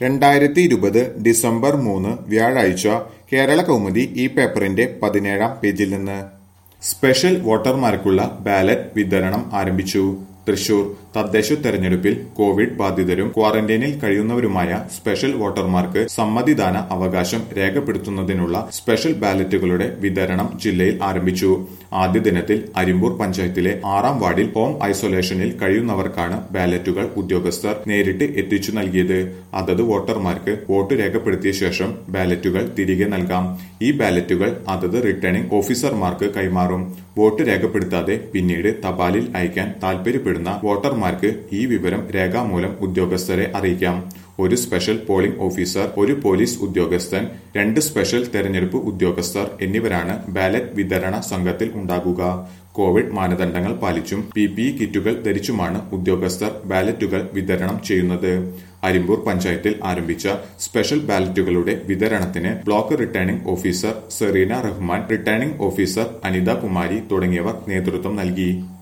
രണ്ടായിരത്തി ഇരുപത് ഡിസംബർ മൂന്ന് വ്യാഴാഴ്ച കേരള കൗമുദി ഈ പേപ്പറിന്റെ പതിനേഴാം പേജിൽ നിന്ന് സ്പെഷ്യൽ വോട്ടർമാർക്കുള്ള ബാലറ്റ് വിതരണം ആരംഭിച്ചു തൃശൂർ തദ്ദേശ തെരഞ്ഞെടുപ്പിൽ കോവിഡ് ബാധിതരും ക്വാറന്റൈനിൽ കഴിയുന്നവരുമായ സ്പെഷ്യൽ വോട്ടർമാർക്ക് സമ്മതിദാന അവകാശം രേഖപ്പെടുത്തുന്നതിനുള്ള സ്പെഷ്യൽ ബാലറ്റുകളുടെ വിതരണം ജില്ലയിൽ ആരംഭിച്ചു ആദ്യ ദിനത്തിൽ അരിമ്പൂർ പഞ്ചായത്തിലെ ആറാം വാർഡിൽ ഹോം ഐസൊലേഷനിൽ കഴിയുന്നവർക്കാണ് ബാലറ്റുകൾ ഉദ്യോഗസ്ഥർ നേരിട്ട് എത്തിച്ചു നൽകിയത് അതത് വോട്ടർമാർക്ക് വോട്ട് രേഖപ്പെടുത്തിയ ശേഷം ബാലറ്റുകൾ തിരികെ നൽകാം ഈ ബാലറ്റുകൾ അതത് റിട്ടേണിംഗ് ഓഫീസർമാർക്ക് കൈമാറും വോട്ട് രേഖപ്പെടുത്താതെ പിന്നീട് തപാലിൽ അയക്കാൻ താൽപര്യപ്പെടുന്ന വോട്ടർമാർക്ക് ഈ വിവരം രേഖാമൂലം ഉദ്യോഗസ്ഥരെ അറിയിക്കാം ഒരു സ്പെഷ്യൽ പോളിംഗ് ഓഫീസർ ഒരു പോലീസ് ഉദ്യോഗസ്ഥൻ രണ്ട് സ്പെഷ്യൽ തെരഞ്ഞെടുപ്പ് ഉദ്യോഗസ്ഥർ എന്നിവരാണ് ബാലറ്റ് വിതരണ സംഘത്തിൽ ഉണ്ടാകുക കോവിഡ് മാനദണ്ഡങ്ങൾ പാലിച്ചും പി പി ഇ കിറ്റുകൾ ധരിച്ചുമാണ് ഉദ്യോഗസ്ഥർ ബാലറ്റുകൾ വിതരണം ചെയ്യുന്നത് അരിമ്പൂർ പഞ്ചായത്തിൽ ആരംഭിച്ച സ്പെഷ്യൽ ബാലറ്റുകളുടെ വിതരണത്തിന് block returning officer Sereena Rahman returning officer Anitha Kumari തുടങ്ങിയവർ നേതൃത്വം നൽകി